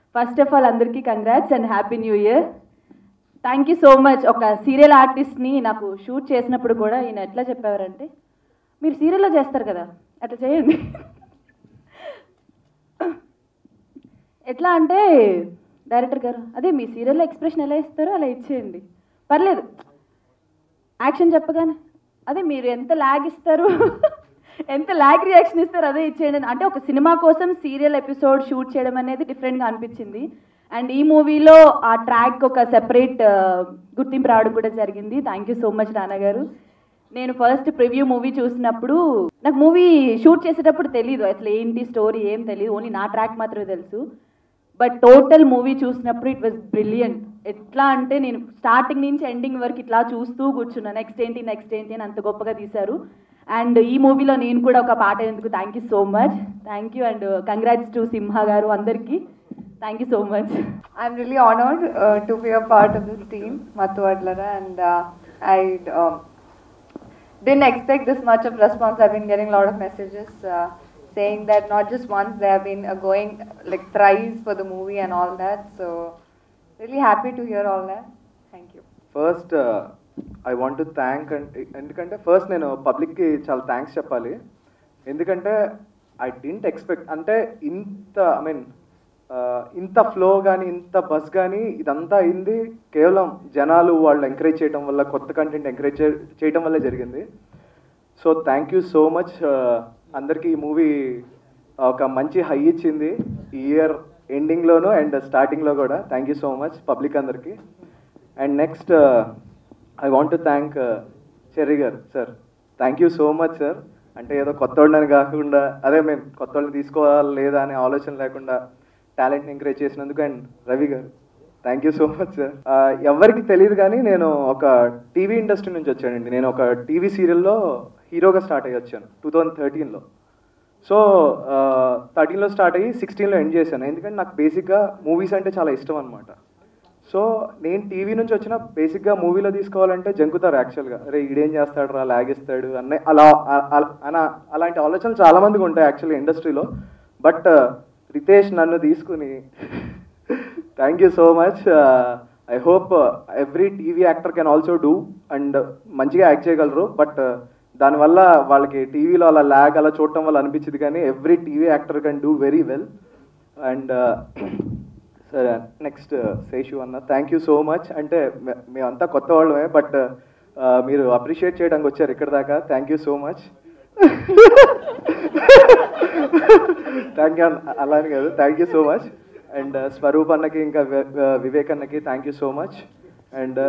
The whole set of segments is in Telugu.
ఫస్ట్ ఆఫ్ ఆల్ అందరికీ congrats and happy new year thank you so much ఒక సీరియల్ ఆర్టిస్ట్ని నాకు షూట్ చేసినప్పుడు కూడా ఈయన ఎట్లా చెప్పేవారంటే మీరు సీరియల్లో చేస్తారు కదా అట్లా చేయండి ఎట్లా అంటే డైరెక్టర్ గారు అదే మీ సీరియల్లో ఎక్స్ప్రెషన్ ఎలా ఇస్తారో అలా ఇచ్చేయండి పర్లేదు యాక్షన్ చెప్పగానే అదే మీరు ఎంత లాగ్ ఇస్తారు ఎంత లాగ్ రియాక్షన్ ఇస్తారు అదే ఇచ్చేయండి అంటే ఒక సినిమా కోసం సీరియల్ ఎపిసోడ్ షూట్ చేయడం అనేది డిఫరెంట్గా అనిపించింది అండ్ ఈ మూవీలో ఆ ట్రాక్ ఒక సెపరేట్ గుర్తింపు రావడం కూడా జరిగింది థ్యాంక్ యూ సో మచ్ నాన్నగారు నేను ఫస్ట్ ప్రివ్యూ మూవీ చూసినప్పుడు నాకు మూవీ షూట్ చేసేటప్పుడు తెలీదు అసలు ఏంటి స్టోరీ ఏం తెలియదు ఓన్లీ నా ట్రాక్ మాత్రమే తెలుసు బట్ టోటల్ మూవీ చూసినప్పుడు ఇట్ వాజ్ బ్రిలియంట్ ఎట్లా అంటే నేను స్టార్టింగ్ నుంచి ఎండింగ్ వరకు ఇట్లా చూస్తూ కూర్చున్నా నెక్స్ట్ ఏంటి నెక్స్ట్ ఏంటి అని అంత గొప్పగా తీశారు అండ్ ఈ మూవీలో నేను కూడా ఒక పాట అయినందుకు thank you so much thank you and congrats to Simha గారు అందరికీ thank you so much I'm really honored uh, to be a part of this team, Mathu Adlara, and uh, I um, didn't expect this much of response. I've been getting a lot of messages uh, saying that not just once, they have been uh, going like thrice for the movie and all that. So, really happy to hear all that. Thank you. First I want to thank ఎందుకంటే ఫస్ట్ నేను పబ్లిక్కి చాలా థ్యాంక్స్ చెప్పాలి ఎందుకంటే ఐ డింట్ ఎక్స్పెక్ట్ అంటే ఇంత ఐ మీన్ ఇంత ఫ్లో కానీ ఇంత బస్ కానీ ఇదంతా అయింది కేవలం జనాలు వాళ్ళు ఎంకరేజ్ చేయడం వల్ల కొత్త కంటెంట్ ఎంకరేజ్ చేయడం వల్లే జరిగింది so thank you so much అందరికీ ఈ మూవీ ఒక మంచి హై ఇచ్చింది ఈ ఇయర్ ఎండింగ్లోను అండ్ స్టార్టింగ్లో కూడా thank you so much public అందరికీ and next I want to thank Cherry గారు sir thank you so much sir అంటే ఏదో కొత్త వాళ్ళని కాకుండా అదే మేము కొత్త వాళ్ళని తీసుకోవాలి లేదా అనే ఆలోచన లేకుండా టాలెంట్ని ఎంకరేజ్ చేసినందుకు అండ్ రవి గారు thank you so much sir ఎవరికి తెలియదు కానీ నేను ఒక టీవీ ఇండస్ట్రీ నుంచి వచ్చానండి నేను ఒక టీవీ సీరియల్లో హీరోగా స్టార్ట్ అయ్యి వచ్చాను టూ థౌజండ్ థర్టీన్లో సో థర్టీన్లో స్టార్ట్ అయ్యి సిక్స్టీన్లో ఎండ్ చేశాను ఎందుకంటే నాకు బేసిక్గా మూవీస్ అంటే చాలా ఇష్టం అనమాట సో నేను టీవీ నుంచి వచ్చిన బేసిక్గా మూవీలో తీసుకోవాలంటే జంకుతారు యాక్చువల్గా అరే ఈడేం చేస్తాడు రా లాగేస్తాడు అన్న అలా అ- అ- అన అలాంటి ఆలోచనలు చాలా మందికి ఉంటాయి యాక్చువల్లీ ఇండస్ట్రీలో బట్ రితేష్ నన్ను తీసుకుని thank you so much I hope every TV actor can also do and మంచిగా యాక్ట్ చేయగలరు బట్ దానివల్ల వాళ్ళకి టీవీలో అలా ల్యాగ్ అలా చూడటం వల్ల అనిపించింది కానీ every TV actor can do very well and సరే నెక్స్ట్ శేషు అన్న థ్యాంక్ యూ సో మచ్ అంటే మే- మేమంతా కొత్త వాళ్ళమే బట్ మీరు అప్రిషియేట్ చేయడానికి వచ్చారు ఇక్కడ దాకా thank you so much thank you అలా అని కాదు thank you so much and Swaroop అన్నకి ఇంకా వి- వి- వివేక్ అన్నకి thank you so much and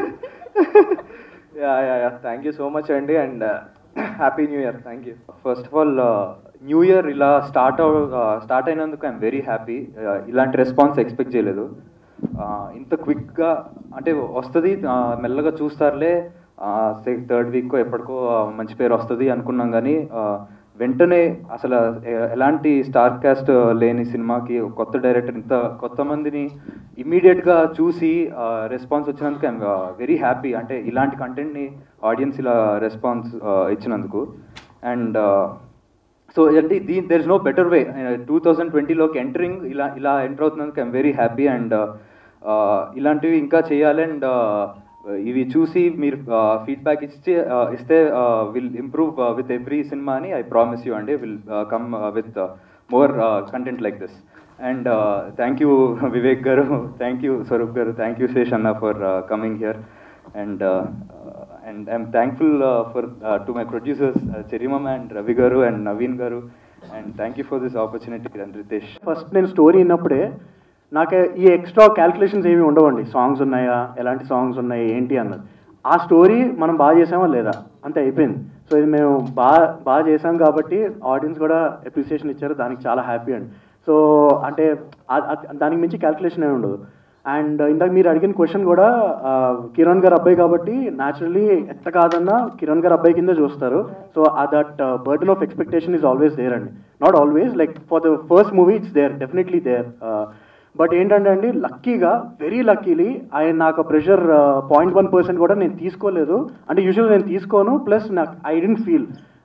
yeah yeah yeah thank you so much అండి and happy new year thank you first of all new year ఇలా స్టార్ట్ అవ స్టార్ట్ అయినందుకు ఐఎమ్ వెరీ హ్యాపీ ఇలాంటి రెస్పాన్స్ ఎక్స్పెక్ట్ చేయలేదు Uh, ఇంత క్విక్గా అంటే వస్తుంది మెల్లగా చూస్తారులే థర్డ్ వీక్ ఎప్పటికో uh, మంచి పేరు వస్తుంది అనుకున్నాం కానీ uh, వెంటనే అసలు ఎ- ఎలాంటి స్టార్ కాస్ట్ లేని సినిమాకి ఒక కొత్త డైరెక్టర్ ఇంత కొత్త మందిని ఇమ్మీడియట్గా చూసి రెస్పాన్స్ వచ్చినందుకు ఐఎమ్ వెరీ హ్యాపీ అంటే ఇలాంటి కంటెంట్ని ఆడియన్స్ ఇలా రెస్పాన్స్ ఇచ్చినందుకు అండ్ సో అంటే the there is no better way two thousand ట్వంటీలోకి ఎంటరింగ్ ఇలా ఇలా ఎంటర్ అవుతున్నందుకు ఐఎమ్ వెరీ హ్యాపీ అండ్ ఇలాంటివి ఇంకా చేయాలి అండ్ ఇవి చూసి మీరు ఫీడ్బ్యాక్ ఇచ్చి uh, ఇస్తే will improve with every cinema అని ఐ ప్రామిస్ యూ అండి will come with more content like this and thank you Vivek గారు థ్యాంక్ యూ స్వరూప్ గారు థ్యాంక్ యూ శేష్ అన్న for coming here and and I'm thankful for to my producers చెరిమమ్ అండ్ రవి గారు అండ్ నవీన్ గారు and thank you for this opportunity and Ritesh first నేను స్టోరీ విన్నప్పుడే నాకు ఈ ఎక్స్ట్రా క్యాల్కులేషన్స్ ఏమి ఉండవండి సాంగ్స్ ఉన్నాయా ఎలాంటి సాంగ్స్ ఉన్నాయి ఏంటి అన్నది ఆ స్టోరీ మనం బాగా చేసామా లేదా అంతే అయిపోయింది సో ఇది మేము బాగా బాగా చేసాం కాబట్టి ఆడియన్స్ కూడా అప్రిసియేషన్ ఇచ్చారు దానికి చాలా హ్యాపీ అండి సో అంటే ఆ- ఆ- దానికి మించి క్యాల్కులేషన్ ఏమి ఉండదు అండ్ ఇందాక మీరు అడిగిన క్వశ్చన్ కూడా ఆ, కిరణ్ గారు అబ్బాయి కాబట్టి న్యాచురల్లీ ఎంత కాదన్నా కిరణ్ గారు అబ్బాయి కింద చూస్తారు so that burden of expectation is always there అండి not always like for the first movie it's there definitely there but ఏంటంటే అండి లక్కీగా వెరీ లక్కీలీ ఆయన నాకు ప్రెషర్ పాయింట్ వన్ పర్సెంట్ కూడా నేను తీసుకోలేదు అంటే యూజువల్ నేను తీసుకోను ప్లస్ నాకు ఐ డెంట్ ఫీల్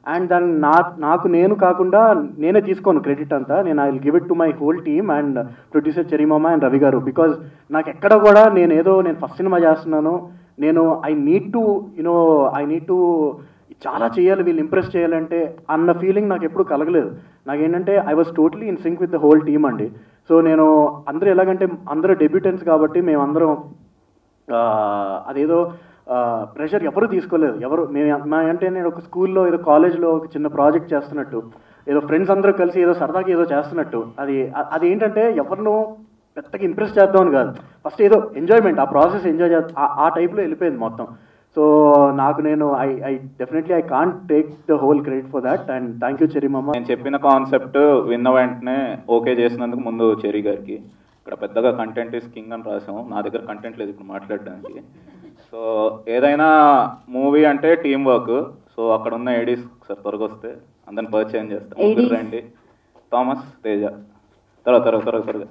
అండ్ దాన్ని నా నాకు నేను కాకుండా నేనే తీసుకోను క్రెడిట్ అంతా నేను I will give it to my whole team and producer చెరిమామ అండ్ రవి గారు బికాజ్ నాకు ఎక్కడ కూడా నేను ఏదో నేను ఫస్ట్ సినిమా చేస్తున్నాను నేను I need to you know I need to చాలా చేయాలి వీళ్ళు ఇంప్రెస్ చేయాలంటే అన్న ఫీలింగ్ నాకు ఎప్పుడు కలగలేదు నాకేంటంటే I was totally in sync with the whole team అండి సో నేను అందరూ ఎలాగంటే అందరూ డెబ్యూటెంట్స్ కాబట్టి మేమందరం ఆ, అదేదో ప్రెషర్ ఎవరు తీసుకోలేదు ఎవరు మేము మా అంటే నేను ఒక స్కూల్లో ఏదో కాలేజ్లో ఒక చిన్న ప్రాజెక్ట్ చేస్తున్నట్టు ఏదో ఫ్రెండ్స్ అందరూ కలిసి ఏదో సరదాగా ఏదో చేస్తున్నట్టు అది అ- అది ఏంటంటే ఎవరినో పెద్దగా ఇంప్రెస్ చేద్దామని కాదు ఫస్ట్ ఏదో ఎంజాయ్మెంట్ ఆ ప్రాసెస్ ఎంజాయ్ చే ఆ- ఆ టైప్లో వెళ్ళిపోయింది మొత్తం సో నాకు నేను I I definitely I can't take the whole credit for that and thank you చెరిమమ్మ నేను చెప్పిన కాన్సెప్ట్ విన్న వెంటనే ఓకే చేసినందుకు ముందు చెరి గారికి ఇక్కడ పెద్దగా కంటెంట్ ఇస్ కింగ్ అని రాసాం నా దగ్గర కంటెంట్ లేదు ఇప్పుడు మాట్లాడడానికి సో ఏదైనా మూవీ అంటే టీం వర్క్ సో అక్కడ ఉన్న ఏడీస్ సార్ త్వరగా వస్తే అందరిని పరిచయం చేస్తాం ADs. ముగ్గురు రండి థామస్ తేజ త్వరగా త్వరగా త్వరగా త్వరగా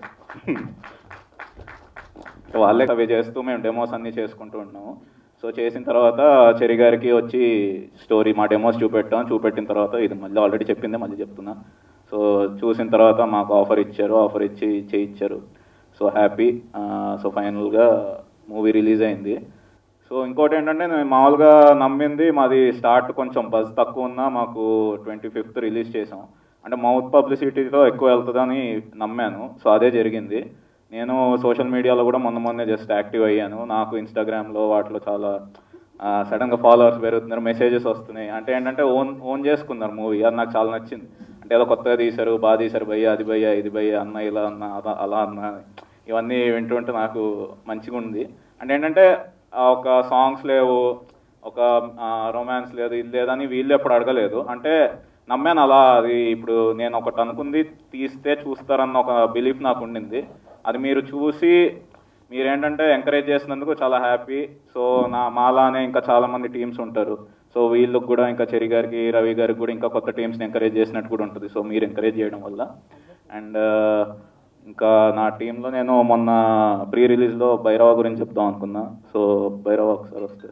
సో వాళ్ళే అవి చేస్తూ మేము డెమోస్ అన్ని చేసుకుంటూ ఉన్నాము సో చేసిన తర్వాత చెరి గారికి వచ్చి స్టోరీ మా డెమోస్ చూపెట్టాం చూపెట్టిన తర్వాత ఇది మళ్ళీ ఆల్రెడీ చెప్పిందే మళ్ళీ చెప్తున్నా సో చూసిన తర్వాత మాకు ఆఫర్ ఇచ్చారు ఆఫర్ ఇచ్చి చేయించారు సో హ్యాపీ సో ఫైనల్గా మూవీ రిలీజ్ అయింది సో ఇంకోటి ఏంటంటే నేను మామూలుగా నమ్మింది మాది స్టార్ట్ కొంచెం బజ్ తక్కువ ఉన్నా మాకు ట్వంటీ ఫిఫ్త్ రిలీజ్ చేసాం అంటే మౌత్ పబ్లిసిటీతో ఎక్కువ వెళ్తుందని నమ్మాను సో అదే జరిగింది నేను సోషల్ మీడియాలో కూడా మొన్న మొన్నే జస్ట్ యాక్టివ్ అయ్యాను నాకు ఇన్స్టాగ్రామ్లో వాటిలో చాలా సడన్గా ఫాలోవర్స్ పెరుగుతున్నారు మెసేజెస్ వస్తున్నాయి అంటే ఏంటంటే ఓన్ ఓన్ చేసుకున్నారు మూవీ అది నాకు చాలా నచ్చింది అంటే ఏదో కొత్తగా తీశారు బాగా తీశారు భయ్య అది భయ్య ఇది భయ్య అన్న ఇలా అన్న అలా- అలా అన్న ఇవన్నీ వింటుంటే నాకు మంచిగా ఉంది అంటే ఏంటంటే ఆ ఒక సాంగ్స్ లేవు ఒక రొమాన్స్ లేదు ఇది లేదని వీళ్ళు ఎప్పుడు అడగలేదు అంటే నమ్మాను అలా అది ఇప్పుడు నేను ఒకటి అనుకుంది తీస్తే చూస్తారన్న ఒక బిలీఫ్ నాకు ఉండింది అది మీరు చూసి మీరేంటంటే ఎంకరేజ్ చేసినందుకు చాలా హ్యాపీ సో నా మాలానే ఇంకా చాలా మంది టీమ్స్ ఉంటారు సో వీళ్ళకి కూడా ఇంకా చెరి గారికి రవి గారికి కూడా ఇంకా కొత్త టీమ్స్ని ఎంకరేజ్ చేసినట్టు కూడా ఉంటుంది సో మీరు ఎంకరేజ్ చేయడం వల్ల అండ్ ఇంకా నా టీంలో నేను మొన్న ప్రీ రిలీజ్లో భైరవ గురించి చెప్దాం అనుకున్నా సో భైరవ ఒకసారి వస్తే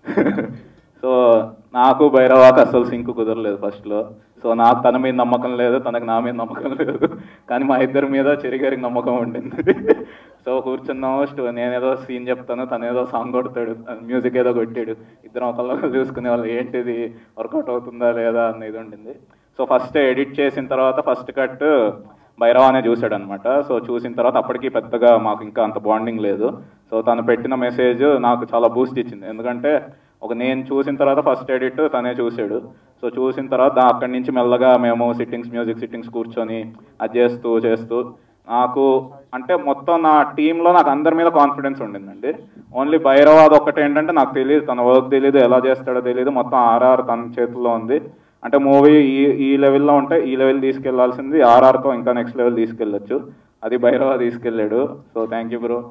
సో నాకు భైరవాకి అస్సలు సింక్ కుదరలేదు ఫస్ట్లో సో నాకు తన మీద నమ్మకం లేదు తనకు నా మీద నమ్మకం లేదు కానీ మా ఇద్దరి మీద చెరిగారికి నమ్మకం ఉండింది సో కూర్చున్నాము స్టో- నేనేదో సీన్ చెప్తాను తను ఏదో సాంగ్ కొడతాడు మ్యూజిక్ ఏదో కొట్టాడు ఇద్దరం ఒకళ్ళు చూసుకునే వాళ్ళు ఏంటిది వర్కౌట్ అవుతుందా లేదా అనేది ఉండింది సో ఫస్ట్ ఎడిట్ చేసిన తర్వాత ఫస్ట్ కట్ భైరవ్ అనే చూశాడు అనమాట సో చూసిన తర్వాత అప్పటికి పెద్దగా మాకు ఇంకా అంత బాండింగ్ లేదు సో తను పెట్టిన మెసేజ్ నాకు చాలా బూస్ట్ ఇచ్చింది ఎందుకంటే ఒక నేను చూసిన తర్వాత ఫస్ట్ ఎడిట్ తనే చూశాడు సో చూసిన తర్వాత దా- అక్కడి నుంచి మెల్లగా మేము సిట్టింగ్స్ మ్యూజిక్ సిట్టింగ్స్ కూర్చొని అది చేస్తూ చేస్తూ నాకు అంటే మొత్తం నా టీంలో నాకు అందరి మీద కాన్ఫిడెన్స్ ఉండిందండి ఓన్లీ భైరవాద్ ఒక్కటే ఏంటంటే నాకు తెలియదు తన వర్క్ తెలియదు ఎలా చేస్తాడో తెలియదు మొత్తం ఆర్ఆర్ తన చేతుల్లో ఉంది అంటే మూవీ ఈ ఈ లెవెల్లో ఉంటే ఈ లెవెల్ తీసుకెళ్లాల్సింది ఆర్ఆర్తో ఇంకా నెక్స్ట్ లెవెల్ తీసుకెళ్ళొచ్చు అది భైరవ తీసుకెళ్ళాడు so thank you bro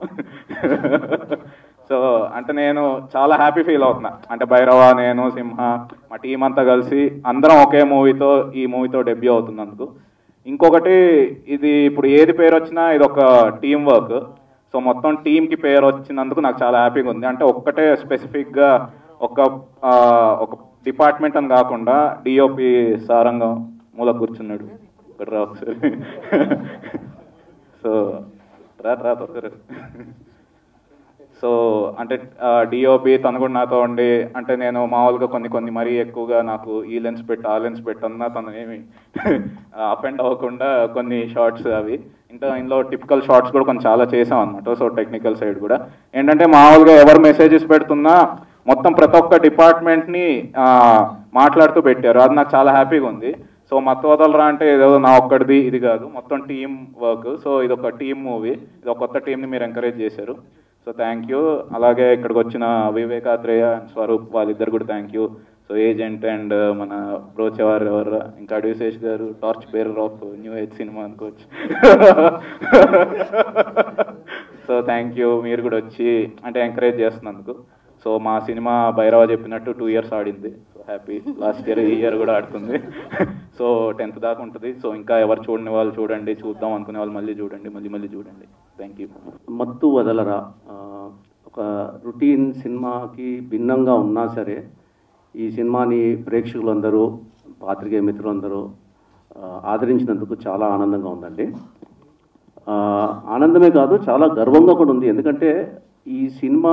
so అంటే నేను చాలా హ్యాపీ ఫీల్ అవుతున్నా అంటే భైరవ నేను సింహ మా టీం అంతా కలిసి అందరం ఒకే మూవీతో ఈ మూవీతో డెబ్యూ అవుతున్నందుకు ఇంకొకటి ఇది ఇప్పుడు ఏది పేరు వచ్చినా ఇది ఒక టీం వర్క్ సో మొత్తం టీంకి పేరు వచ్చినందుకు నాకు చాలా హ్యాపీగా ఉంది అంటే ఒక్కటే స్పెసిఫిక్గా ఒక ఆ, ఒక డిపార్ట్మెంట్ అని కాకుండా డిఓపి సారంగం మూల కూర్చున్నాడు ఇక్కడ రా ఒకసారి సో రా రా త్వరగా రా. సో అంటే డిఓపి తను కూడా నాతో ఉండి అంటే నేను మామూలుగా కొన్ని కొన్ని మరీ ఎక్కువగా నాకు ఈ లెన్స్ పెట్టు ఆ లెన్స్ పెట్టు అన్నా తను ఏమి అపెండ్ అవ్వకుండా కొన్ని షార్ట్స్ అవి ఇంకా ఇందులో టిపికల్ షార్ట్స్ కూడా కొన్ని చాలా చేసాం అనమాట సో టెక్నికల్ సైడ్ కూడా ఏంటంటే మామూలుగా ఎవరు మెసేజెస్ పెడుతున్నా మొత్తం ప్రతి ఒక్క డిపార్ట్మెంట్ని మాట్లాడుతూ పెట్టారు అది నాకు చాలా హ్యాపీగా ఉంది సో మత్తు వదలరా అంటే ఏదో నా ఒక్కడిది ఇది కాదు మొత్తం టీం వర్క్ సో ఇది ఒక టీం మూవీ ఇది ఒక కొత్త టీంని మీరు ఎంకరేజ్ చేశారు సో థ్యాంక్ యూ అలాగే ఇక్కడికి వచ్చిన వివేకాత్రేయ అండ్ స్వరూప్ వాళ్ళిద్దరు కూడా thank you so agent and మన బ్రోచేవారు ఎవరు ఇంకా అడ్విశేష్ గారు torch bearer of new age cinema అనుకోవచ్చు సో థ్యాంక్ యూ మీరు కూడా వచ్చి అంటే ఎంకరేజ్ చేస్తున్నందుకు సో మా సినిమా భైరవ చెప్పినట్టు టూ ఇయర్స్ ఆడింది సో హ్యాపీ లాస్ట్ ఇయర్ ఈ ఇయర్ కూడా ఆడుతుంది సో టెన్త్ దాకా ఉంటుంది సో ఇంకా ఎవరు చూడని వాళ్ళు చూడండి చూద్దాం అనుకునే వాళ్ళు మళ్ళీ చూడండి మళ్ళీ మళ్ళీ చూడండి థ్యాంక్ యూ మత్తు వదలరా ఆ, ఒక రొటీన్ సినిమాకి భిన్నంగా ఉన్నా సరే ఈ సినిమాని ప్రేక్షకులందరూ పాత్రికేయ మిత్రులందరూ ఆ, ఆదరించినందుకు చాలా ఆనందంగా ఉందండి ఆ, ఆనందమే కాదు చాలా గర్వంగా కూడా ఉంది ఎందుకంటే ఈ సినిమా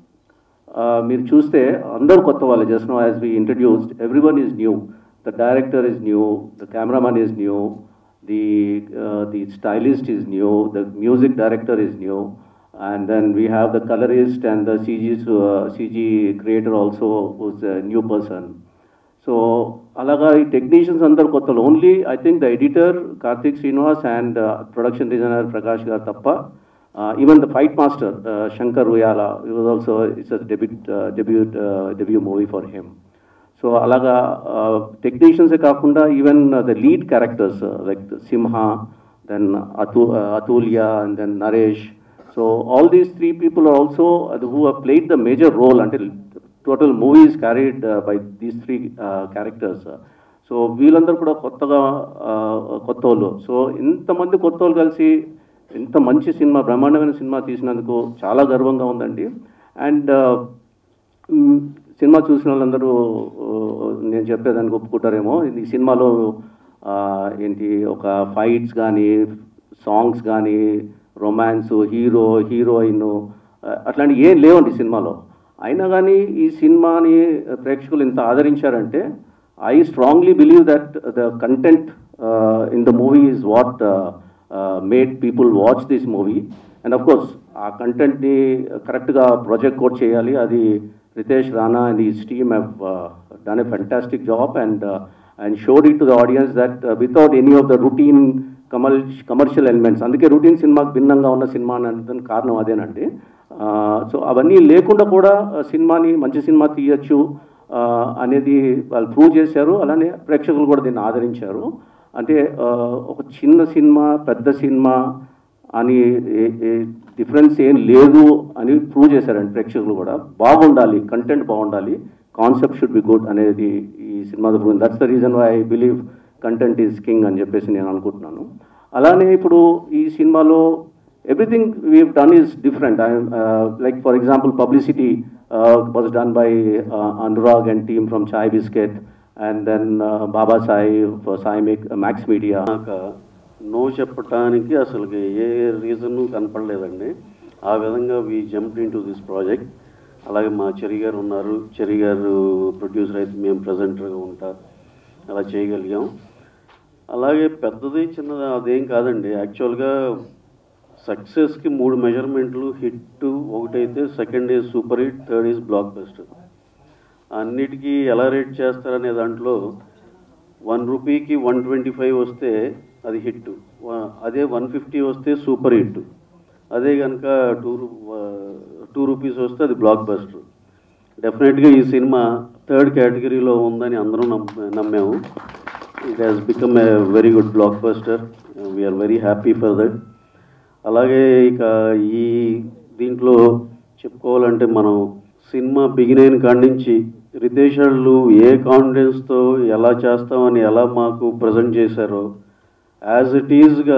ఆ, మీరు చూస్తే అందరూ కొత్త వాళ్ళు just know as we introduced every one is new the director is new the cameraman is new the the stylist is new the music director is new and then we have the colourist and the CG CG creator also was new person so అలాగా ఈ టెక్నీషియన్స్ అందరు కొత్తలు only I think the editor Karthik Srinivas and production designer Prakash గారు తప్ప even the fight master Shankar ఉయాల it was also it's debut debut debut movie for him so అలాగా టెక్నీషియన్సే కాకుండా even the lead characters like Simha then అతు Atulya and then Naresh so all these three people are also who played the major role అంటే total movies carried by these three characters so వీళ్ళందరూ కూడా కొత్తగా uh, కొత్త వాళ్ళు సో ఇంతమంది కొత్త వాళ్ళు కలిసి ఇంత మంచి సినిమా బ్రహ్మాండమైన సినిమా తీసినందుకు చాలా గర్వంగా ఉందండి అండ్ మ్, సినిమా చూసిన వాళ్ళందరూ ఆ, నేను చెప్పేదానికి ఒప్పుకుంటారేమో ఈ సినిమాలో ఆ, ఏంటి ఒక ఫైట్స్ కానీ సాంగ్స్ కానీ రొమాన్స్ హీరో హీరోయిన్ అట్లాంటి ఏం లేవండి ఈ సినిమాలో అయినా కానీ ఈ సినిమాని ప్రేక్షకులు ఇంత ఆదరించారంటే I strongly believe that the content in the movie is what made people watch this movie and of course ఆ కంటెంట్ని కరెక్ట్గా ప్రొజెక్ట్ కోడ్ చేయాలి అది రితేష్ రాణా అండ్ ఈ team have done a fantastic job and and showed it to the audience that without any of the routine కమల్ కమర్షియల్ ఎలిమెంట్స్ అందుకే రొటీన్ సినిమాకి భిన్నంగా ఉన్న సినిమా అనడానికి కారణం అదేనండి సో అవన్నీ లేకుండా కూడా ఆ, సినిమాని మంచి సినిమా తీయచ్చు ఆ, అనేది వాళ్ళు ప్రూవ్ చేశారు అలానే ప్రేక్షకులు కూడా దీన్ని ఆదరించారు అంటే ఆ, ఒక చిన్న సినిమా పెద్ద సినిమా అని డిఫరెన్స్ ఏం లేదు అని ప్రూవ్ చేశారండి ప్రేక్షకులు కూడా బాగుండాలి కంటెంట్ బాగుండాలి కాన్సెప్ట్ షుడ్ బి గుడ్ అనేది ఈ cinema that's the reason why I believe content is king అని చెప్పేసి నేను అనుకుంటున్నాను అలానే ఇప్పుడు ఈ సినిమాలో everything we've done is different I like for example publicity was done by Anurag and team from Chai Bisket and then Baba Sai Sai Max Media no చెప్పటానికి అసలు ఏ రీజన్ కనపడలేదండి ఆ విధంగా we jump in to this project అలాగే మా చెరి గారు ఉన్నారు చెరి గారు ప్రొడ్యూసర్ అయితే మేము ప్రజెంటర్గా ఉంటా అలా చేయగలిగాం అలాగే పెద్దది చిన్నది అదేం కాదండి యాక్చువల్గా సక్సెస్కి మూడు మెజర్మెంట్లు హిట్ ఒకటైతే second is super hit third is blockbuster అన్నిటికీ ఎలా రేట్ చేస్తారనే దాంట్లో వన్ రూపీకి వన్ ట్వంటీ ఫైవ్ వస్తే అది హిట్ అదే వన్ ఫిఫ్టీ వస్తే సూపర్ హిట్ అదే కనుక టూ టూ రూపీస్ వస్తే అది బ్లాక్ బస్టర్ డెఫినెట్గా ఈ సినిమా థర్డ్ కేటగిరీలో ఉందని అందరం నమ్- నమ్మాము it has become a very good blockbuster we're very happy for that అలాగే ఇక ఈ దీంట్లో చెప్పుకోవాలంటే మనం సినిమా బిగిన్ అయిన కాడి నుంచి రితేష్ వాళ్ళు ఏ కాన్ఫిడెన్స్తో ఎలా చేస్తామని ఎలా మాకు ప్రజెంట్ చేశారో యాజ్ ఇట్ ఈజ్గా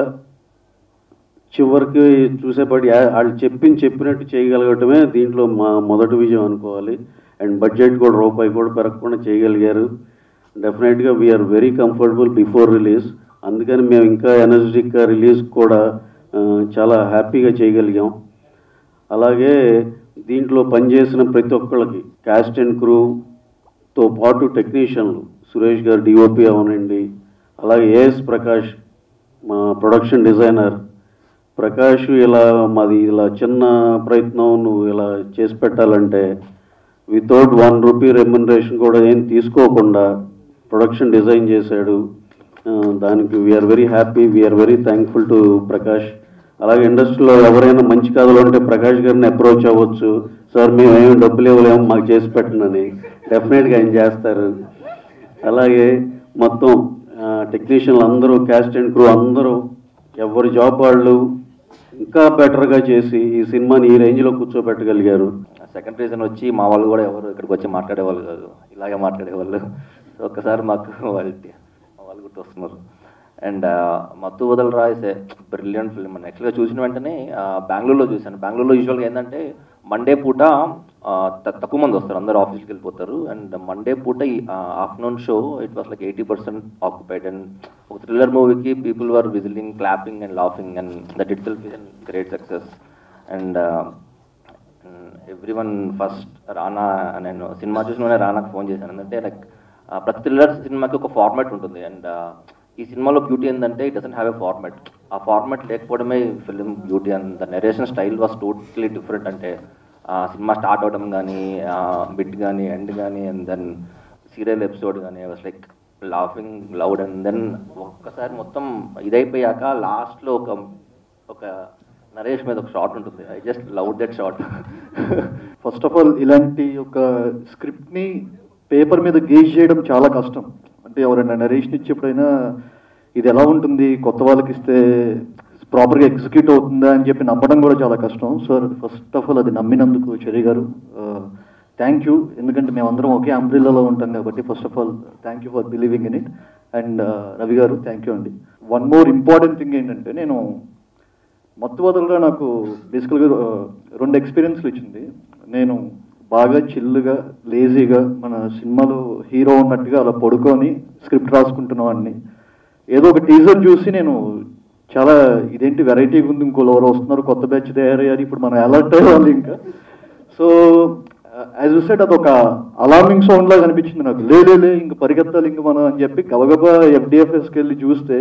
చివరికి చూసేపాటి యా- వాళ్ళు చెప్పింది చెప్పినట్టు చేయగలగటమే దీంట్లో మా మొదటి విజయం అనుకోవాలి అండ్ బడ్జెట్ కూడా రూపాయి కూడా పెరగకుండా చేయగలిగారు డెఫినెట్గా we're very comfortable before release అందుకని మేము ఇంకా ఎనర్జెటిక్గా రిలీజ్ కూడా ఆ, చాలా హ్యాపీగా చేయగలిగాం అలాగే దీంట్లో పనిచేసిన ప్రతి ఒక్కళ్ళకి క్యాస్ట్ అండ్ క్రూతో పాటు టెక్నీషియన్లు సురేష్ గారు డిఓపి అవనండి అలాగే ఏఎస్ ప్రకాష్ మా ప్రొడక్షన్ డిజైనర్ ప్రకాష్ ఇలా మాది ఇలా చిన్న ప్రయత్నం నువ్వు ఇలా చేసి పెట్టాలంటే వితౌట్ వన్ రూపీ రెమ్యునరేషన్ కూడా ఏం తీసుకోకుండా ప్రొడక్షన్ డిజైన్ చేశాడు ఆ, దానికి we're very happy we're very thankful to Prakash అలాగే ఇండస్ట్రీలో ఎవరైనా మంచి కథలు ఉంటే ప్రకాష్ గారిని అప్రోచ్ అవ్వచ్చు సార్ మేము ఏమి డబ్బులు ఇవ్వలేము మాకు చేసి పెట్టండి డెఫినెట్గా ఆయన చేస్తారు అలాగే మొత్తం టెక్నీషియన్లు అందరూ క్యాస్ట్ అండ్ క్రూ అందరూ ఎవరి జాబ్ వాళ్ళు ఇంకా బెటర్గా చేసి ఈ సినిమాని ఈ రేంజ్లో కూర్చోబెట్టగలిగారు సెకండ్ రీజన్ వచ్చి మా వాళ్ళు కూడా ఎవరు ఇక్కడికి వచ్చి మాట్లాడేవాళ్ళు కాదు ఇలాగే మాట్లాడేవాళ్ళు సో ఒక్కసారి మాకు వాళ్ళు మా వాళ్ళు గుర్తొస్తున్నారు అండ్ మత్తు వదల రాయిసే బ్రిలియంట్ ఫిల్మ్ అని యాక్చువల్గా చూసిన వెంటనే ఆ, బెంగళూరులో చూశాను బెంగళూరులో యూజువల్గా ఏంటంటే మండే పూట తక్కువ మంది వస్తారు అందరు ఆఫీస్కి వెళ్ళిపోతారు అండ్ మండే పూట ఈ afternoon show it was like eighty percent occupied and ఒక థ్రిల్లర్ మూవీకి people were whistling clapping and laughing and that itself is great success and every one first Rana నేను సినిమా చూసిన రానాకు ఫోన్ చేశాను ఎందుకంటే లైక్ ప్రతి థ్రిల్లర్ సినిమాకి ఒక ఫార్మాట్ ఉంటుంది అండ్ ఈ సినిమాలో బ్యూటీ ఏంటంటే it doesn't have a format ఆ ఫార్మాట్ లేకపోవడమే film beauty and the narration style was totally different అంటే ఆ సినిమా స్టార్ట్ అవడం కానీ బిట్ కానీ ఎండ్ కానీ అండ్ దెన్ సీరియల్ ఎపిసోడ్ కానీ was like laughing loud and then ఒక్కసారి మొత్తం ఇదైపోయాక లాస్ట్లో ఒక ఒక నరేష్ మీద ఒక షాట్ ఉంటుంది I just love that shot first of all ఇలాంటి ఒక స్క్రిప్ట్ని పేపర్ మీద గేజ్ చేయడం చాలా కష్టం అంటే ఎవరైనా నరేషన్ ఇచ్చేప్పుడైనా ఇది ఎలా ఉంటుంది కొత్త వాళ్ళకి ఇస్తే ప్రాపర్గా ఎగ్జిక్యూట్ అవుతుందా అని చెప్పి నమ్మడం కూడా చాలా కష్టం సార్ ఫస్ట్ ఆఫ్ ఆల్ అది నమ్మినందుకు చెరి గారు థ్యాంక్ యూ ఎందుకంటే మేమందరం ఒకే అంబ్రిల్లాలో ఉంటాం కాబట్టి first of all thank you for believing in it and Ravi గారు థ్యాంక్ యూ అండి వన్ మోర్ ఇంపార్టెంట్ థింగ్ ఏంటంటే నేను మత్తు వదలగా నాకు బేసికల్గా రెండు ఎక్స్పీరియన్స్లు ఇచ్చింది నేను బాగా చిల్లుగా లేజీగా మన సినిమాలో హీరో ఉన్నట్టుగా అలా పడుకొని స్క్రిప్ట్ రాసుకుంటున్నావాడిని ఏదో ఒక టీజర్ చూసి నేను చాలా ఇదేంటి వెరైటీగా ఉంది ఇంకో ఎవరు వస్తున్నారు కొత్త బ్యాచ్ తయారయ్యారు ఇప్పుడు మనం అలర్ట్ అయ్యాలి ఇంకా సో యాజ్ యూ సెట్ అదొక అలార్మింగ్ సౌండ్ లాగా అనిపించింది నాకు లే లే, లే ఇంక పరిగెత్తాలి ఇంక మనం అని చెప్పి గబగబా ఎఫ్డిఎఫ్ఎస్కి వెళ్ళి చూస్తే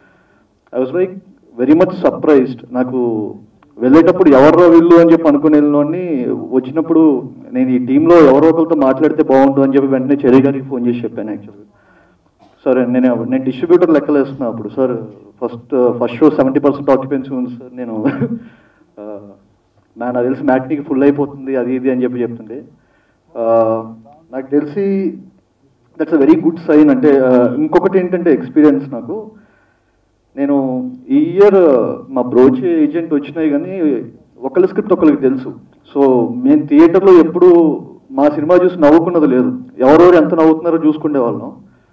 I was like very much surprised నాకు వెళ్ళేటప్పుడు ఎవరో వీళ్ళు అని చెప్పి అనుకుని వెళ్ళినోడిని వచ్చినప్పుడు నేను ఈ టీంలో ఎవరో ఒకరితో మాట్లాడితే బాగుండు అని చెప్పి వెంటనే చెరి గారికి ఫోన్ చేసి చెప్పాను యాక్చువల్గా సార్ నేను నేను డిస్ట్రిబ్యూటర్ లెక్కలు వేస్తున్నా అప్పుడు sir first first show seventy percent occupancy ఉంది సార్ నేను ఆ, నా నాకు తెలిసి మ్యాట్నికి ఫుల్ అయిపోతుంది అది ఇది అని చెప్పి చెప్తుండే ఆ, నాకు తెలిసి that's a very good sign అంటే ఆ, ఇంకొకటి ఏంటంటే ఎక్స్పీరియన్స్ నాకు నేను ఈ ఇయర్ మా బ్రోచ్ ఏజెంట్ వచ్చినాయి కానీ ఒకళ్ళ స్క్రిప్ట్ ఒకరికి తెలుసు సో మేము థియేటర్లో ఎప్పుడు మా సినిమా చూసి నవ్వుకున్నది లేదు ఎవరెవరు ఎంత నవ్వుతున్నారో చూసుకునే వాళ్ళం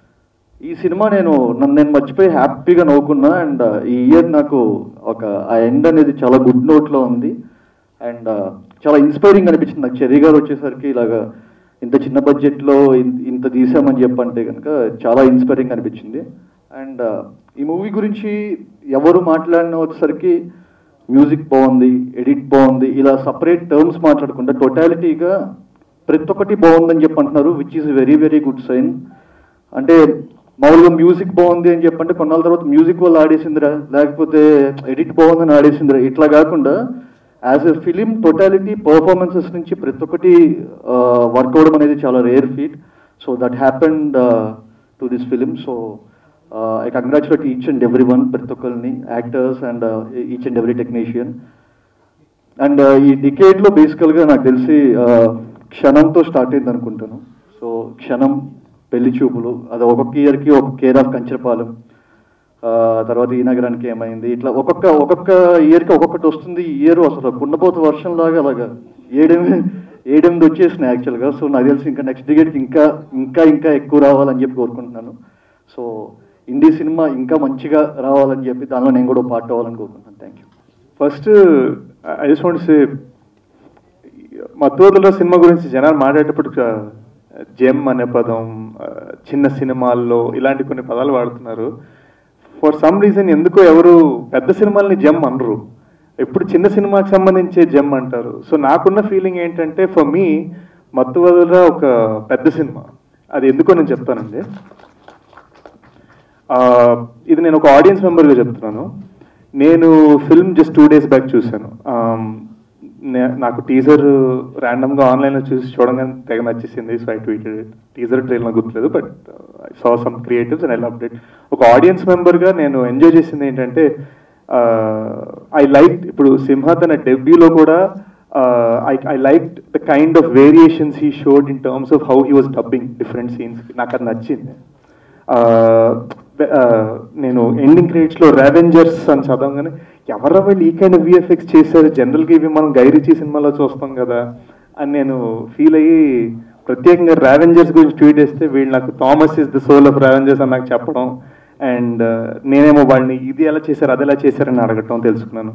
ఈ సినిమా నేను నన్ను నేను మర్చిపోయి హ్యాపీగా నవ్వుకున్నా అండ్ ఈ ఇయర్ నాకు ఒక ఆ ఎండ్ అనేది చాలా గుడ్ నోట్లో ఉంది అండ్ చాలా ఇన్స్పైరింగ్ అనిపించింది నాకు చెర్రీ గారు వచ్చేసరికి ఇలాగా ఇంత చిన్న బడ్జెట్లో ఇంత తీసామని చెప్పంటే కనుక చాలా ఇన్స్పైరింగ్ అనిపించింది అండ్ ఈ మూవీ గురించి ఎవరు మాట్లాడిన వచ్చేసరికి మ్యూజిక్ బాగుంది ఎడిట్ బాగుంది ఇలా సపరేట్ టర్మ్స్ మాట్లాడకుండా టోటాలిటీగా ప్రతి ఒక్కటి బాగుందని చెప్పి అంటున్నారు which is very very good sign అంటే మామూలుగా మ్యూజిక్ బాగుంది అని చెప్పంటే కొన్నాళ్ళ తర్వాత మ్యూజిక్ వాళ్ళు ఆడేసిందిరా లేకపోతే ఎడిట్ బాగుందని ఆడేసిందిరా ఇట్లా కాకుండా as a film totality performances నుంచి ప్రతి ఒక్కటి వర్క్ అవడం అనేది చాలా rare feat so that happened to this film so I congratulate each and every one ప్రతి ఒక్కరిని actors and each and every technician and ఈ డికేడ్లో బేసికల్గా నాకు తెలిసి uh, క్షణంతో స్టార్ట్ అయింది అనుకుంటాను సో క్షణం పెళ్లి చూపులు అది ఒక్కొక్క ఇయర్కి ఒక కేర్ ఆఫ్ కంచరపాలెం ఆ, తర్వాత ఈ నగరానికి ఏమైంది ఇట్లా ఒక్కొక్క ఒక్కొక్క ఇయర్కి ఒక్కొక్కటి వస్తుంది ఈ ఇయర్ అసలు కుండపోత వర్షం లాగా అలాగా ఏడెనిమిది ఏడెనిమిది వచ్చేసినాయి యాక్చువల్గా సో నాకు తెలిసి ఇంకా నెక్స్ట్ డిగేట్కి ఇంకా ఇంకా ఇంకా ఎక్కువ రావాలని చెప్పి కోరుకుంటున్నాను సో ఇండి సినిమా ఇంకా మంచిగా రావాలని చెప్పి దానిలో నేను కూడా పార్ట్ అవ్వాలని కోరుకుంటున్నాను thank you first I just want say మత్తోదల సినిమా గురించి జనాలు మాట్లాడేటప్పుడు జెమ్ అనే పదం ఆ, చిన్న సినిమాల్లో ఇలాంటి కొన్ని పదాలు వాడుతున్నారు ఫర్ సమ్ రీజన్ ఎందుకో ఎవరు పెద్ద సినిమాల్ని జెమ్ అనరు ఎప్పుడు చిన్న సినిమాకి సంబంధించే జెమ్ అంటారు సో నాకున్న ఫీలింగ్ ఏంటంతే ఫర్ మీ మత్తు వదల ఒక పెద్ద సినిమా అది ఎందుకో నేను చెప్తానండి ఆ, ఇది నేను ఒక ఆడియన్స్ మెంబర్గా చెప్తున్నాను నేను film just two days back చూశాను ఆమ్, నే- నాకు టీజర్ ర్యాండమ్గా ఆన్లైన్లో చూసి చూడగానే తెగ నచ్చేసింది so I tweeted it teaser trailer నాకు గుర్తులేదు but I saw some creatives and I love it ఒక ఆడియన్స్ మెంబర్గా నేను ఎంజాయ్ చేసింది ఏంటంటే ఐ లైక్ ఇప్పుడు సింహ తన డెబ్యూలో కూడా I I like the kind of variations he showed in terms of how he was dubbing different scenes నాకు అది నచ్చింది ఆ, వె- ఆ, నేను ఎండింగ్ క్రెడిట్స్ లో రెవెంజర్స్ అని చదవగానే ఎవరో వీళ్ళు ఈ కైండ్ విఎఫ్ఎక్స్ చేశారు జనరల్ గా ఇవి మనం గైరిచి సినిమాలో చూస్తాం కదా అని నేను ఫీల్ అయ్యి ప్రత్యేకంగా రావెంజర్స్ గురించి ట్వీట్ చేస్తే వీళ్ళు నాకు Thomas is the soul of Avengers అని నాకు చెప్పడం అండ్ నేనేమో వాళ్ళని ఇది ఎలా చేశారు అది ఎలా చేశారని అడగటం తెలుసుకున్నాను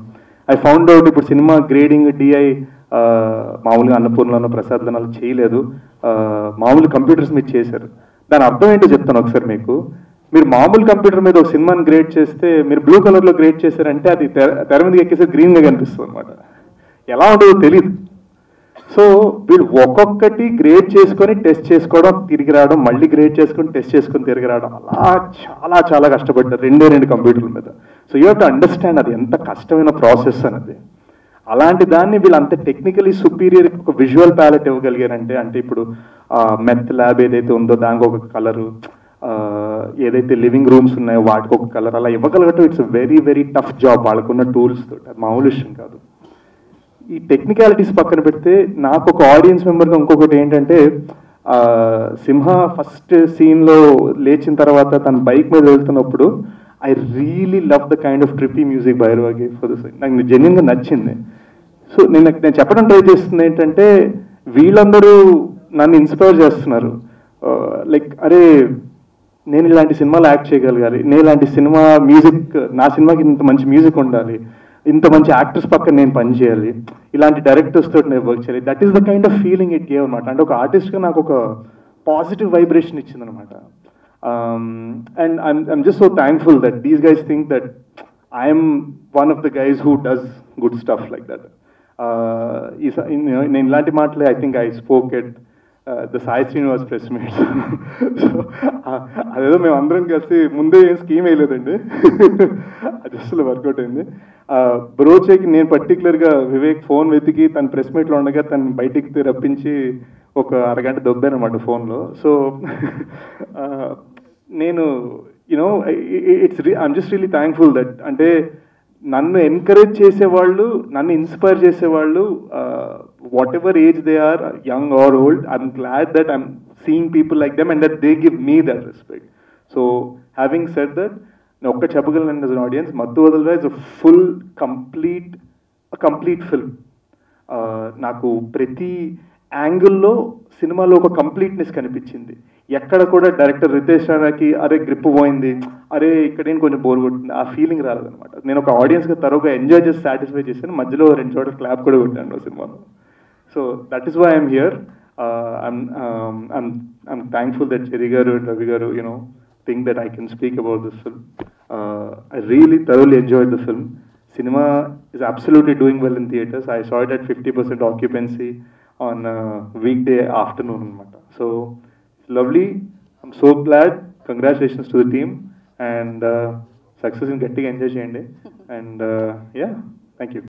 ఐ ఫౌండ్ అవుట్ ఇప్పుడు సినిమా గ్రేడింగ్ డిఐ మామూలుగా అన్నపూర్ణలో ప్రసాద్ అలా చేయలేదు ఆ, మామూలు కంప్యూటర్స్ మీద చేశారు దాని అర్థం ఏంటో చెప్తాను ఒకసారి మీకు మీరు మామూలు కంప్యూటర్ మీద ఒక సినిమాని గ్రేడ్ చేస్తే మీరు బ్లూ కలర్లో గ్రేడ్ చేశారంటే అది తెర తెర మీదకి ఎక్కేసే గ్రీన్గా కనిపిస్తుంది అనమాట ఎలా ఉంటుందో తెలియదు సో వీళ్ళు ఒక్కొక్కటి గ్రేడ్ చేసుకొని టెస్ట్ చేసుకోవడం తిరిగి రావడం మళ్ళీ గ్రేడ్ చేసుకొని టెస్ట్ చేసుకొని తిరిగి రావడం అలా చాలా చాలా కష్టపడ్డారు రెండే రెండు కంప్యూటర్ల మీద సో యూ టు అండర్స్టాండ్ అది ఎంత కష్టమైన ప్రాసెస్ అనేది అలాంటి దాన్ని వీళ్ళు అంత టెక్నికలీ సుపీరియర్ ఒక విజువల్ ప్యాలెట్ ఇవ్వగలిగారంటే అంటే ఇప్పుడు మెత్ ల్యాబ్ ఏదైతే ఉందో దానికి ఒక కలరు ఏదైతే లివింగ్ రూమ్స్ ఉన్నాయో వాటికి ఒక కలర్ అలా ఇవ్వగలగటం it's very very tough job వాళ్ళకున్న టూల్స్ తోటి అది మామూలు విషయం కాదు ఈ టెక్నికాలిటీస్ పక్కన పెడితే నాకు ఒక ఆడియన్స్ మెంబర్గా ఇంకొకటి ఏంటంటే ఆ, సింహ ఫస్ట్ సీన్లో లేచిన తర్వాత తన బైక్ మీద వెళ్తున్నప్పుడు I really love the kind of trippy music బైరవాగి ఫర్ ద నాకు జెన్యున్గా నచ్చింది సో నేను నేను చెప్పడం ట్రై చేస్తుంది ఏంటంటే వీళ్ళందరూ నన్ను ఇన్స్పైర్ చేస్తున్నారు లైక్ అరే నేను ఇలాంటి సినిమాలు యాక్ట్ చేయగలగాలి నేను ఇలాంటి సినిమా మ్యూజిక్ నా సినిమాకి ఇంత మంచి మ్యూజిక్ ఉండాలి ఇంత మంచి యాక్టర్స్ పక్కన నేను పని చేయాలి ఇలాంటి డైరెక్టర్స్ తోటి నేను వర్క్ చేయాలి that is the kind of feeling it gave అనమాట అంటే ఒక ఆర్టిస్ట్గా నాకు ఒక పాజిటివ్ వైబ్రేషన్ ఇచ్చింది అనమాట and I'm I'm just so thankful that these guys think that I'm one of the guys who does good stuff like that ఈ స- ఇన్- నేను ఇలాంటి మాటలే I think I spoke at the Sai Srinivas press meet so అదేదో మేము అందరం కలిసి ముందే ఏం స్కీమ్ వేయలేదండి అది అసలు వర్కౌట్ అయింది బ్రోచేకి నేను పర్టికులర్గా వివేక్ ఫోన్ వెతికి తన ప్రెస్ మీట్లో ఉండగా తను బయటికి రప్పించి ఒక అరగంట దొబ్బాను అనమాట ఫోన్లో సో నేను you know it's I'm just really thankful that అంటే నన్ను ఎంకరేజ్ చేసేవాళ్ళు నన్ను ఇన్స్పైర్ చేసేవాళ్ళు whatever age they are young or old I'm glad that I'm seeing people like them and that they give me that respect so having set that నేను ఒక్క చెప్పగలను an audience Mathu Vadalara is full complete complete film నాకు ప్రతి యాంగిల్లో సినిమాలో ఒక కంప్లీట్నెస్ కనిపించింది ఎక్కడ కూడా డైరెక్టర్ రితేష్ రాణాకి అరే గ్రిప్ పోయింది అరే ఇక్కడేం కొంచెం బోర్ కొట్టింది ఆ ఫీలింగ్ రాలేదనమాట నేను ఒక ఆడియన్స్గా తరువుగా ఎంజాయ్ చేసి సాటిస్ఫై చేశాను మధ్యలో రెండు చోట్ల క్లాప్ కూడా కొట్టాను ఆ సినిమాలో so that is why I'm here I'm I'm thankful that Cheri గారు అండ్ రవి గారు you know think that I can speak about this film I really thoroughly enjoy the film cinema is absolutely doing well in theaters. I saw it at 50% occupancy on uh, weekday afternoon. అనమాట. So it's lovely. I'm so glad. Congratulations to the team and uh, success in getting enjoy చేయండి. And uh, yeah, thank you.